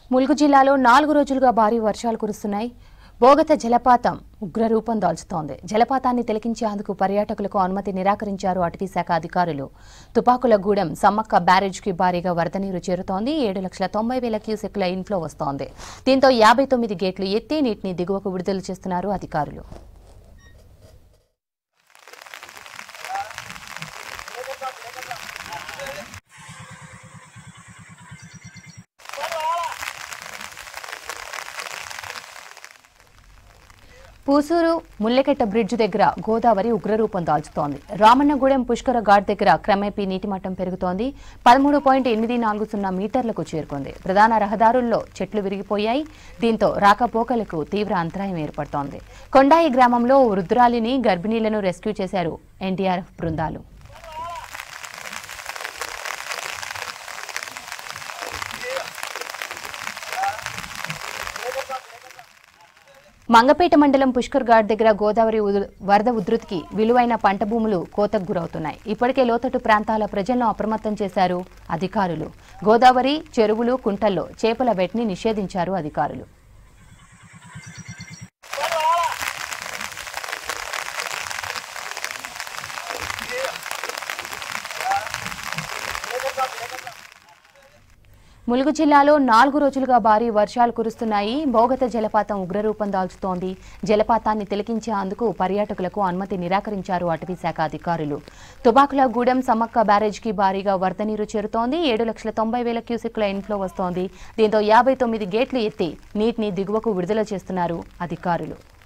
ములుగు జిల్లాలో నాలుగు రోజులుగా భారీ వర్షాలు కురుస్తున్నాయి బోగత జలపాతం ఉగ్రరూపం దాల్చుతోంది జలపాతాన్ని తిలకించేందుకు పర్యాటకులకు అనుమతి నిరాకరించారు అటవీ శాఖ అధికారులు తుపాకులగూడెం సమ్మక్క బ్యారేజ్కి భారీగా వరద నీరు చేరుతోంది ఏడు లక్షల తొంభై వేల క్యూసెక్ల ఇన్ఫ్లో వస్తోంది దీంతో యాభై తొమ్మిది గేట్లు ఎత్తి నీటిని దిగువకు విడుదల చేస్తున్నారు అధికారులు పూసూరు ముల్లెకెట్ట బ్రిడ్జ్ దగ్గర గోదావరి ఉగ్రరూపం దాల్చుతోంది రామన్నగూడెం పుష్కర ఘాట్ దగ్గర క్రమేపీ నీటి మట్టం పెరుగుతోంది పదమూడు పాయింట్ ఎనిమిది నాలుగు సున్నా మీటర్లకు చేరుకుంది ప్రధాన రహదారుల్లో చెట్లు విరిగిపోయాయి దీంతో రాకపోకలకు తీవ్ర అంతరాయం ఏర్పడుతోంది కొండాయి గ్రామంలో ఓ వృద్ధురాలిని గర్భిణీలను రెస్క్యూ చేశారు ఎన్డీఆర్ఎఫ్ బృందాలు మంగపేట మండలం పుష్కర్ ఘాట్ దగ్గర గోదావరి ఉధృ- వరద ఉధృతికి విలువైన పంట భూములు కోతకు గురవుతున్నాయి ఇప్పటికే లోతట్టు ప్రాంతాల ప్రజలను అప్రమత్తం చేశారు అధికారులు గోదావరి చెరువులు కుంటల్లో చేపల వేటని నిషేధించారు అధికారులు ములుగు జిల్లాలో నాలుగు రోజులుగా భారీ వర్షాలు కురుస్తున్నాయి భోగత జలపాతం ఉగ్రరూపం దాల్చుతోంది జలపాతాన్ని తిలకించేందుకు పర్యాటకులకు అనుమతి నిరాకరించారు అటవీ శాఖ అధికారులు తుబాకులగూడెం సమ్మక్క బ్యారేజ్కి భారీగా వరద నీరు చేరుతోంది ఏడు లక్షల తొంభై వేల క్యూసెక్ల ఇన్ఫ్లో వస్తోంది దీంతో యాభై తొమ్మిది గేట్లు ఎత్తి నీటిని దిగువకు విడుదల చేస్తున్నారు అధికారులు